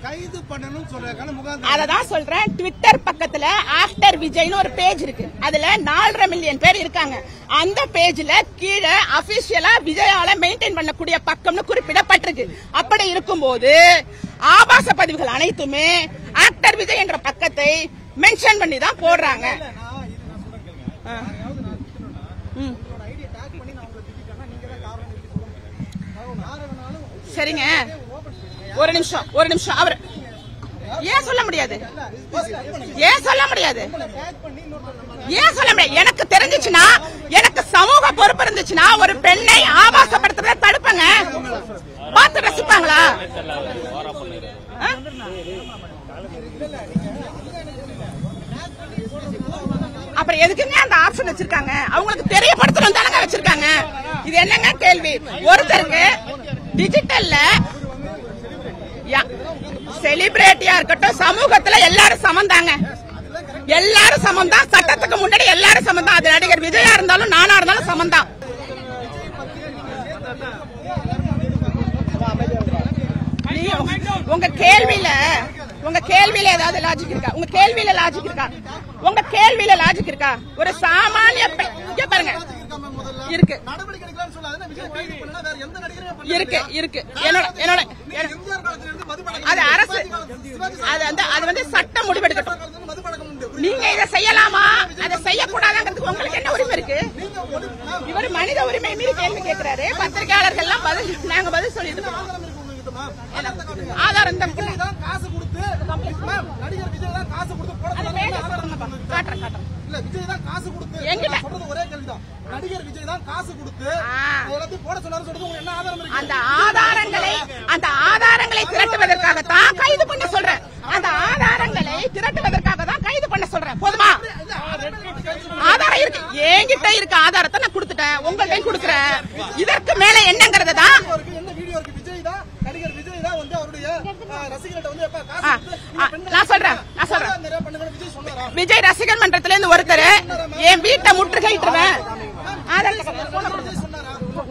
கைது பண்ணணும்னு சொல்றதுக்கான முகாந்திரம் அததான் சொல்றேன் ட்விட்டர் பக்கத்துல ஆஃப்டர் விஜய்னு ஒரு பேஜ் இருக்கு அதுல நாலரை மில்லியன் பேர் இருக்காங்க அந்த பேஜ்ல கீழே அபிஷியலா விஜயால மெயின்டைன் பண்ணக்கூடிய பக்கம்னு குறிப்பிடப்பட்டிருக்கு அப்படி இருக்கும்போது ஆபாச பதிவுகள் அனைத்துமே ஆக்டர் விஜய் என்ற பக்கத்தை மென்ஷன் பண்ணி தான் போடுறாங்க ஆ. ம். சரிங்க ஒரு நிமிஷம் ஒரு நிமிஷம் அவர் ஏன் சொல்ல முடியாது ஏன் சொல்ல முடியாது ஏன் சொல்ல முடியாது எனக்கு தெரிஞ்சுச்சுன்னா எனக்கு சமூக பொறுப்பு இருந்துச்சுன்னா ஒரு பெண்ணை ஆபாசப்படுத்துறத தடுப்பங்க பார்த்து ரசிப்பாங்களா ஆ? அப்புறம் எதுக்குங்க அந்த ஆப்ஷன் வச்சிருக்காங்க அவங்களுக்கு தெரியப்படுத்தணும் தானங்க வச்சிருக்காங்க இது என்னங்க கேள்வி ஒருத்தருக்கு டிஜிட்டல்ல செலிபிரிட்டியா இருக்கட்டும் சமூகத்துல எல்லாரும் சமந்தாங்க எல்லாரும் சமந்தான் சட்டத்துக்கு முன்னாடி எல்லாரும் சமந்தான் அது நடிகர் விஜயா இருந்தாலும் நானா இருந்தாலும் சமந்தான் நீ- உங்க கேள்வியில உங்க கேள்வியில ஏதாவது லாஜிக் இருக்கா உங்க கேள்வியில லாஜிக் இருக்கா உங்க கேள்வியில லாஜிக் இருக்கா ஒரு சாமானிய பெ- இங்க பாருங்க இருக்கு நடவடிக்கை எடுக்கலாம்னு சொல்லாது விஜய் கைது பண்ணா வேற எந்த நடிகரையும் பண்ணல. இருக்கு இருக்கு என்னோட என்னோட என்ன- எம்ஜிஆர் காலத்துல இருந்து மதுப்பழக்கம் அது அரசு சிவாஜி அது வந்து அது வந்து சட்டம் முடிவெடுக்கட்டும் காலத்துல இருந்து மதுப்பழக்கம் உண்டு நீங்க இதை செய்யலாமா அதை செய்யக்கூடாதுங்கிறதுக்கு உங்களுக்கு என்ன உரிமை இருக்கு நீங்க ஒரு மேம், இவர் மனித உரிமை மீறி கேள்வி கேட்கிறாரு பத்திரிகையாளர்கள் எல்லாம் பதில் நாங்க பதில் சொல்லிட்டு இருக்கோம் ஆதாரம் இருக்கு உங்ககிட்ட மேம். ஆதாரத்தை காட்டுங்க. ஆதாரம் இந்த விஜய் தான் காசு கொடுத்து மேம், நடிகர் விஜய் தான் காசு கொடுத்து போட அது சொன்னாரு. பேச ஆதாரம் சொல்லுங்கப்பா. இருக்கு. காட்டுறேன் காட்டுறேன் இல்ல விஜய் தான் காசு கொடுத்து என்கிட்ட. நான் சொல்றது ஒரே கேள்விதான் நடிகர் விஜய் தான் காசு கொடுத்து ஆ. எல்லாத்தையும் போட சொன்னாரு சொல்றது உங்களுக்கு என்ன ஆதாரம் இருக்கு அந்த ஆதாரங்களை அந்த ஆதாரங்களை திரட்டுவதற்காகத்தான் கைது பண்ண சொல்றேன் அந்த ஆதாரங்களை திரட்டுவதற்காக தான் கைது பண்ண சொல்றேன் போதுமா ஆதாரம் இருக்கு என்கிட்ட இருக்க ஆதாரத்தை நான் கொடுத்துட்டேன் உங்கள்கிட்ட கொடுக்குறேன் இதற்கு மேல என்னங்கறத தான் வீடியோ இருக்கு என்ன வீடியோ இருக்கு விஜய் தான் நடிகர் விஜய் தான் வந்து அவருடைய அஹ், ரசிகர்கிட்ட வந்து எப்ப காசு ஆ, கொடுத்து ஆ, நான் சொல்றேன் நான் சொல்றேன் ஆதாரம் நிறைய பண்ணுங்கன்னு விஜய் சொன்னாரா விஜய் ரசிகர் மன்றத்துல இருந்து ஒருத்தர் என் வீட்டை முற்றுகையிட்டுருவேன் ஆதாரத்தை கொடுங்க, போன கொடுங்க. விஜய் சொன்னாரா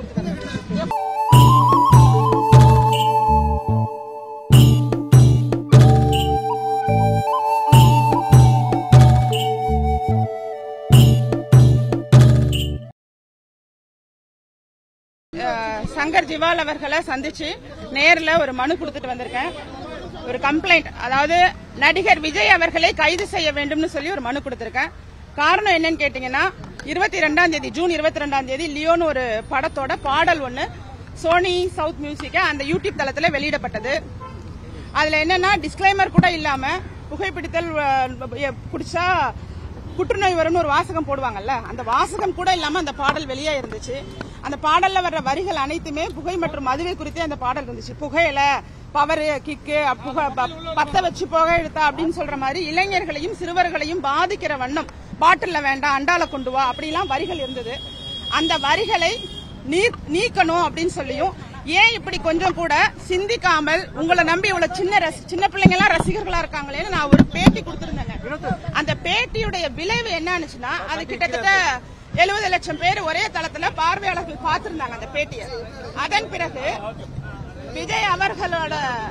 அஹ், சங்கர் ஜிவால் அவர்களை சந்திச்சு நேர்ல ஒரு மனு கொடுத்துட்டு வந்திருக்கேன் ஒரு கம்ப்ளைண்ட் அதாவது நடிகர் விஜய் அவர்களை கைது செய்ய வேண்டும்னு சொல்லி ஒரு மனு கொடுத்திருக்கேன் காரணம் என்னன்னு கேட்டீங்கன்னா இருபத்தி ரெண்டாம் தேதி ஜூன் இருபத்தி ரெண்டாம் தேதி லியோன்னு ஒரு படத்தோட பாடல் ஒன்னு சோனி சவுத் மியூசிக்க அந்த யூடியூப் தளத்துல வெளியிடப்பட்டது அதுல என்னன்னா டிஸ்க்ளைமர் கூட இல்லாம புகைப்பிடித்தல் அஹ், குடிச்சா புற்றுநோய் வரும்னு ஒரு வாசகம் போடுவாங்கல்ல அந்த வாசகம் கூட இல்லாம அந்த பாடல் வெளியே இருந்துச்சு அந்த பாடல்ல வர்ற வரிகள் அனைத்துமே புகை மற்றும் மதுவை குறித்தே அந்த பாடல் இருந்துச்சு புகையில பவரு கிக்கு புகை ப- பத்த வச்சு புகை எடுத்தா அப்படின்னு சொல்ற மாதிரி இளைஞர்களையும் சிறுவர்களையும் பாதிக்கிற வண்ணம் பாட்டில்ல வேண்டாம் அண்டால கொண்டு வா அப்படிலாம் வரிகள் இருந்தது அந்த வரிகளை நீ- நீக்கணும் அப்படின்னு சொல்லியும் ஏன் இப்படி கொஞ்சம் கூட சிந்திக்காமல் உங்களை நம்பி இவ்வளவு சின்ன ரசி- சின்ன பிள்ளைங்க எல்லாம் ரசிகர்களா இருக்காங்களேன்னு நான் ஒரு பேட்டி கொடுத்திருந்தேங்க அந்த பேட்டியுடைய விளைவு என்னன்னுச்சுன்னா அது கிட்டத்தட்ட எழுபது லட்சம் பேர் ஒரே தளத்துல பார்வையாளர்கள் பார்த்திருந்தாங்க அந்த பேட்டியை அதன் பிறகு விஜய் அவர்களோட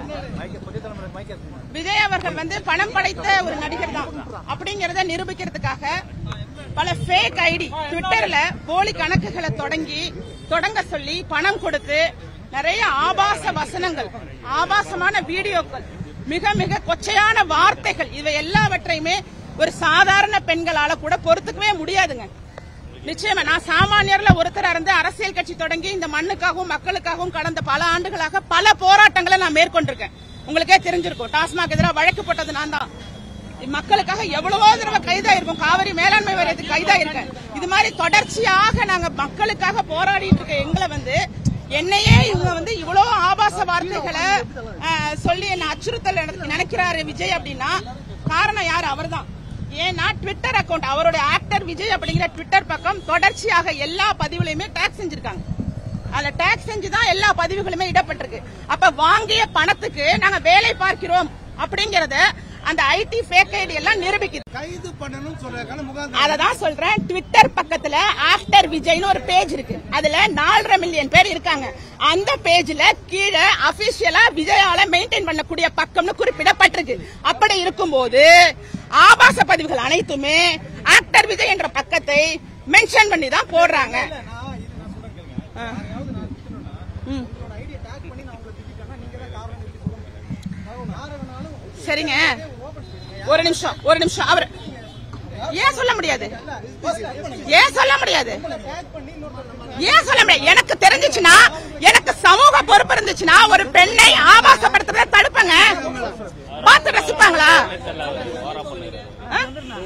விஜய் அவர்கள் வந்து பணம் படைத்த ஒரு நடிகர் தான் அப்படிங்கறத நிரூபிக்கிறதுக்காக பல ஃபேக் ஐடி ட்விட்டர்ல போலி கணக்குகளை தொடங்கி தொடங்க சொல்லி பணம் கொடுத்து நிறைய ஆபாச வசனங்கள் ஆபாசமான வீடியோக்கள் மிக மிக கொச்சையான வார்த்தைகள் இவை எல்லாவற்றையுமே ஒரு சாதாரண பெண்களால கூட பொறுத்துக்கவே முடியாதுங்க நிச்சயமா நான் சாமானியர்ல ஒருத்தரா இருந்து அரசியல் கட்சி தொடங்கி இந்த மண்ணுக்காகவும் மக்களுக்காகவும் கடந்த பல ஆண்டுகளாக பல போராட்டங்களை நான் மேற்கொண்டிருக்கேன் உங்களுக்கே தெரிஞ்சிருக்கும் டாஸ்மாக் எதிராக வழக்கு போட்டது நான் தான் மக்களுக்காக எவ்வளவோ தடவை கைதாயிருக்கும் காவிரி மேலாண்மை வாரியத்துக்கு கைதாயிருக்கேன் இது மாதிரி தொடர்ச்சியாக நாங்க மக்களுக்காக போராடிட்டு இருக்க எங்களை வந்து என்னையே இவங்க வந்து இவ்வளவு ஆபாச வார்த்தைகளை அஹ், சொல்லி என்ன அச்சுறுத்தல் நினை- நினைக்கிறாரு விஜய் அப்படின்னா காரணம் யார் அவர்தான் ஏன்னா ட்விட்டர் அக்கவுண்ட் அவருடைய ஆக்டர் விஜய் அப்படிங்கிற ட்விட்டர் பக்கம் தொடர்ச்சியாக எல்லா பதிவுலையுமே டேக் செஞ்சிருக்காங்க அதுல டேக்ஸ் செஞ்சு தான் எல்லா பதிவுகளுமே இடப்பட்டிருக்கு அப்ப வாங்கிய பணத்துக்கு நாங்க வேலை பார்க்கிறோம் அப்படிங்கறத அந்த ஐடி ஃபேக் ஐடி எல்லாம் நிரூபிக்குது கைது பண்ணணும்னு சொல்றதுக்கான முகாந்திரம் அததான் சொல்றேன் ட்விட்டர் பக்கத்துல ஆஃப்டர் விஜய்னு ஒரு பேஜ் இருக்கு அதுல நாலரை மில்லியன் பேர் இருக்காங்க அந்த பேஜ்ல கீழே அபிஷியலா விஜயால மெயின்டைன் பண்ணக்கூடிய பக்கம்னு குறிப்பிடப்பட்டிருக்கு அப்படி இருக்கும்போது ஆபாச பதிவுகள் அனைத்துமே ஆக்டர் விஜய் என்ற பக்கத்தை மென்ஷன் பண்ணி தான் போடுறாங்க நான் இது நான் சொல்றேன் கேளுங்க ஆ. யாரையாவது நான் திட்டணும்னா ம். உங்களோட ஐடியை டேக் பண்ணி நான் உங்களை திட்டிட்டேன்னா நீங்க தான் காரணம் எப்படி சொல்ல முடியும் நான் உங்க யாரை வேணாலும் சரிங்க ஓபன் பண்ணுங்க ஒரு நிமிஷம் ஒரு நிமிஷம் அவர் ஏன் சொல்ல முடியாது ஏன் சொல்ல முடியாது டேக் பண்ணி இன்னொருத்தர் ஏன் சொல்ல முடியாது எனக்கு தெரிஞ்சுச்சுன்னா எனக்கு சமூக பொறுப்பு இருந்துச்சுன்னா ஒரு பெண்ணை ஆபாசப்படுத்துறத தடுப்பங்க பார்த்து ரசிப்பாங்களா ஆ?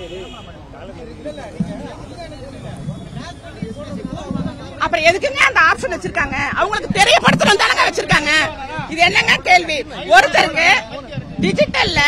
அப்புறம் எதுக்குங்க அந்த ஆப்ஷன் வச்சிருக்காங்க அவங்களுக்கு தெரியப்படுத்தணும் தானங்க வச்சிருக்காங்க இது என்னங்க கேள்வி ஒருத்தருக்கு டிஜிட்டல்ல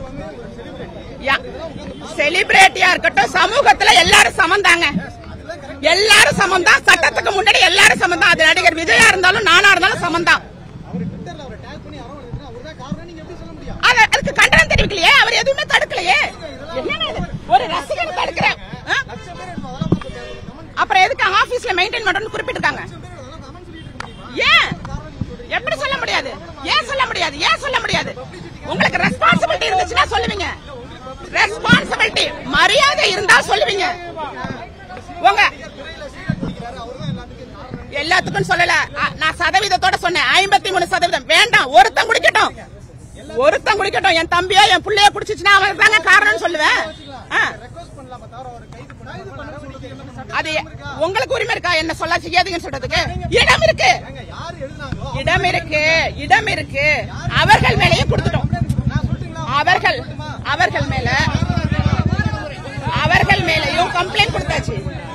செலிபிரிட்டியா இருக்கட்டும் சமூகத்துல எல்லாரும் சமந்தாங்க எல்லாரும் சமம்தான் சட்டத்துக்கு முன்னாடி எல்லாரும் சமந்தான் அது நடிகர் விஜயா இருந்தாலும் நானா இருந்தாலும் சமந்தான் அவர் ட்விட்டர்ல அவரை டேக் பண்ணி யாரோ எடுத்துனா அவர் தான் காரணம் நீங்க எப்படி சொல்ல முடியும் அது அதுக்கு கண்டனம் தெரிவிக்கலையே அவர் எதுவுமே தடுக்கலையே என்னங்க இது? ஒரு ரசிகர் தடுக்கிறேன் ஆ? லட்சம் பேர் எடுப்போம் அதெல்லாம் பார்த்து கமெண்ட் அப்புறம் எதுக்கு ஆபீஸ்ல மெயின்டைன் பண்றோம்னு குறிப்பிட்டிருக்காங்க பேர் அதெல்லாம் கமெண்ட் சொல்லிட்டு இருக்கீங்க ஏன் எப்படி சொல்ல முடியாது ஏன் சொல்ல முடியாது ஏன் சொல்ல முடியாது உங்களுக்கு ரெஸ்பான்சிபிலிட்டி இருந்துச்சுன்னா சொல்லுவீங்க ரெஸ்பான்சிபிலிட்டி மரியாதை இருந்தா சொல்லுவீங்க உங்க எல்லாத்துக்கும் சொல்லல அ, நான் சதவீதத்தோட சொன்னேன் ஐம்பத்தி மூணு சதவீதம் வேண்டாம் ஒருத்தன் குடிக்கட்டும் ஒருத்தன் குடிக்கட்டும் என் தம்பியோ என் புள்ளைய குடிச்சிச்சுன்னா அவன் தாங்க காரணம்னு சொல்லுவேன் ஆ. ரெக்வஸ்ட் பண்ணலாமா தவிர அவரை கைது பண்ண கைது பண்ண சொல்றது என்ன சட்டம் அது உங்களுக்கு உரிமை இருக்கா என்ன சொல்ல செய்யாதீங்கன்னு சொல்றதுக்கு இடம் இருக்கு ஏங்க, யாரு எழுதுனாங்களோ இடம் இருக்கு இடம் இருக்கு அவர்கள் மேலேயும் கொடுத்துட்டோம் நான் சொல்லிட்டீங்களா அவர்கள் அவர்கள் மேல அவர்கள் மேலேயும் கம்ப்ளைண்ட் கொடுத்தாச்சு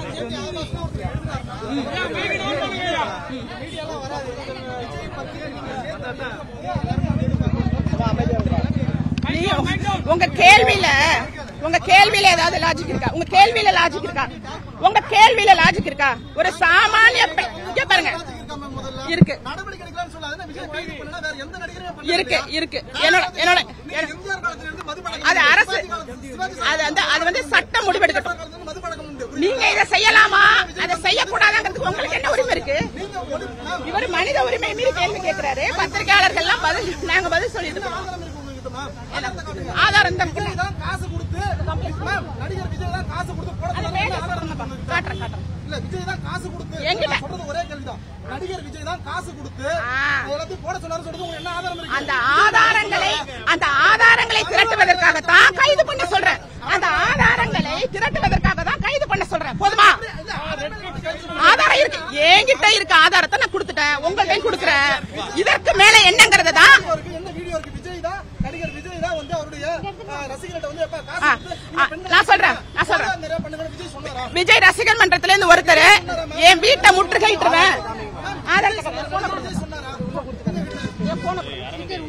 நீ- உங்க கேள்வியில உங்க கேள்வியில ஏதாவது லாஜிக் இருக்கா உங்க கேள்வியில லாஜிக் இருக்கா உங்க கேள்வியில லாஜிக் இருக்கா ஒரு சாமானிய பெ- இங்க பாருங்க இருக்காம முதல்ல இருக்கு நடவடிக்கை எடுக்கலாம்னு சொல்லாதுன்னா விஜய் கைது பண்ணனா வேற எந்த நடிகரையும் பண்ணல. இருக்கு இருக்கு என்னோட என்னோட நீங்க எம்ஜிஆர் காலத்துல இருந்து மதுப்பழக்கம் அது அரசு சிவாஜி காலத்துல- அது வந்து அது வந்து சட்டம் முடிவெடுக்கட்டும் காலத்துல இருந்து மதுப்பழக்கம் உண்டு. நீங்க இதை செய்யலாமா அதை செய்யக்கூடாதாங்கிறதுக்கு உங்களுக்கு என்ன உரிமை இருக்கு நீங்க ஒரு மேம், இவர் மனித உரிமை மீறி கேள்வி கேட்கிறாரு பத்திரிகையாளர்கள் எல்லாம் பதில் நாங்க பதில் சொல்லிட்டு இருக்கோம். ஆதாரம் இருக்கு உங்ககிட்ட, மேம். ஆதாரத்தை காட்டுங்க. ஆதாரம் தான் விஜய் தான் காசு கொடுத்து மேம், நடிகர் விஜய் தான் காசு கொடுத்து போட அது சொன்னாரு. வேக ஆதாரம் சொல்லுங்கப்பா. இருக்கு. காட்டுறேன் காட்டுறேன் இல்ல விஜய் தான் காசு கொடுத்து என்கிட்ட. நான் சொல்றது ஒரே கேள்விதான் நடிகர் விஜய் தான் காசு கொடுத்து ஆ. எல்லாத்தையும் போட சொன்னாரு சொல்றது உங்களுக்கு என்ன ஆதாரம் இருக்கு அந்த ஆதாரங்களை அந்த ஆதாரங்களை திரட்டுவதற்காகத்தான் கைது பண்ண சொல்றேன் அந்த ஆதாரங்களை திரட்டுவதற்காக தான் கைது பண்ண சொல்றேன் போதுமா ஆதாரம் இருக்கு என்கிட்ட இருக்க ஆதாரத்தை நான் கொடுத்துட்டேன் உங்கள்கிட்ட கொடுக்குறேன் இதற்கு மேல என்னங்கிறது தான் வீடியோ இருக்கு என்ன வீடியோ இருக்கு விஜய் தான் நடிகர் விஜய் தான் வந்து அவருடைய ஆ, ரசிகர்கிட்ட வந்து எப்ப காசு ஆ, கொடுத்து ஆ, நான் சொல்றேன் நான் சொல்றேன் ஆதாரம் நிறைய பண்ணுங்க விஜய் சொன்னாரா விஜய் ரசிகர் மன்றத்துல இருந்து ஒருத்தர் என் வீட்டை முற்றுகையிட்டுருவேன் ஆதாரத்தை காட்டுங்க. போன கொடுங்க. விஜய் சொன்னாரா என் போன கொடுங்க.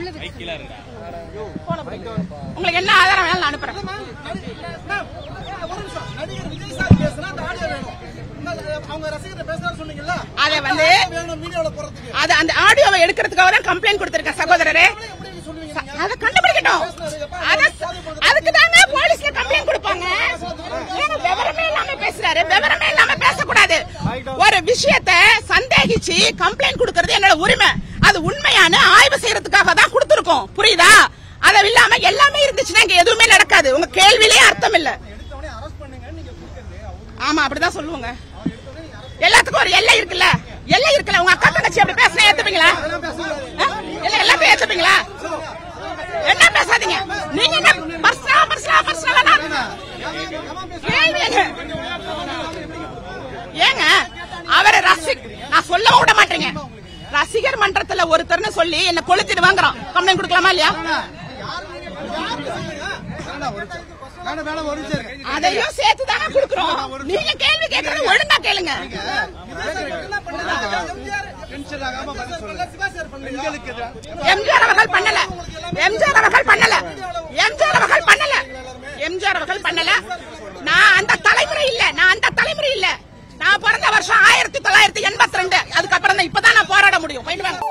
போன கொடுங்க. உங்களுக்கு என்ன ஆதாரம் வேணாலும் நான் அனுப்புறேன் மேம், நடி- மேம், ஒரு நிமிஷம் நடிகர் விஜய் சார் பேசுனா அந்த ஆடியோ வேணும் என்ன, அவங்க ரசிகர்கிட்ட பேசுறாரு சொன்னீங்கல்ல அதை வந்து வேணும் மீடியாவுல போறதுக்கு அது அந்த ஆடியோவை எடுக்கிறதுக்காக தான் கம்ப்ளைண்ட் கொடுத்திருக்கேன் சகோதரரே எப்படி சொல்லுவீங்க நீங்க? அதை கண்டுபிடிக்கட்டும் அத- அதுக்கு தாங்க போலீஸ்ல கம்ப்ளைண்ட் கொடுப்பாங்க ஏங்க விவரமே இல்லாம பேசுறாரு விவரமே இல்லாம பேசக்கூடாது ஒரு விஷயத்த சந்தேகிச்சு கம்ப்ளைண்ட் கொடுக்கறது என்னோட உரிமை அது உண்மையான ஆய்வு செய்யறதுக்காக தான் கொடுத்திருக்கோம் புரியுதா அதை இல்லாம எல்லாமே இருந்துச்சுன்னா இங்க எதுவுமே நடக்காது உங்க கேள்வியிலே அர்த்தம் இல்ல எடுத்தவனே அரெஸ்ட் பண்ணுங்க நீங்க கொடுக்கறது அவரு ஆமா அப்படிதான் சொல்லுவாங்க எல்லாத்துக்கும் ஒரு எல்லை இருக்குல்ல எல்லை இருக்குல்ல உங்க அக்கா தங்கச்சி அப்படி பேசினா ஏத்துப்பீங்களா ஆ? இல்ல எல்லாத்தையும் ஏத்துப்பீங்களா என்ன பேசாதீங்க நீங்க என்ன பர்சனலா பர்சனலா பர்சனலா கேள்வி என்ன? ஏங்க அவரை ரசி நான் சொல்லவும் விட மாட்டேங்க ரசிகர் மன்றத்துல ஒருத்தர்னு சொல்லி என்ன கொளுத்திட்டு வாங்குறோம் கம்ப்ளைண்ட் கொடுக்கலாமா இல்லையா வேணாம் வேணாம் ஒரு நிமிஷம் இருக்கு. அதையும் சேர்த்து தானே கொடுக்குறோம் நீங்க கேள்வி கேட்கறது ஒழுங்கா கேளுங்க என்ன பண்ணுது? எம்ஜிஆர் சிவா சார் பண்ணல. எம்ஜிஆர் அவர்கள் பண்ணல எம்ஜிஆர் அவர்கள் பண்ணல எம்ஜிஆர் அவர்கள் பண்ணல எம்ஜிஆர் அவர்கள் பண்ணல நான் அந்த தலைமுறை இல்ல நான் அந்த தலைமுறை இல்ல நான் பிறந்த வருஷம் ஆயிரத்தி தொள்ளாயிரத்தி எண்பத்தி ரெண்டு அதுக்கப்புறம் தான் இப்பதான் நான் போராட முடியும் போயிட்டு வாங்க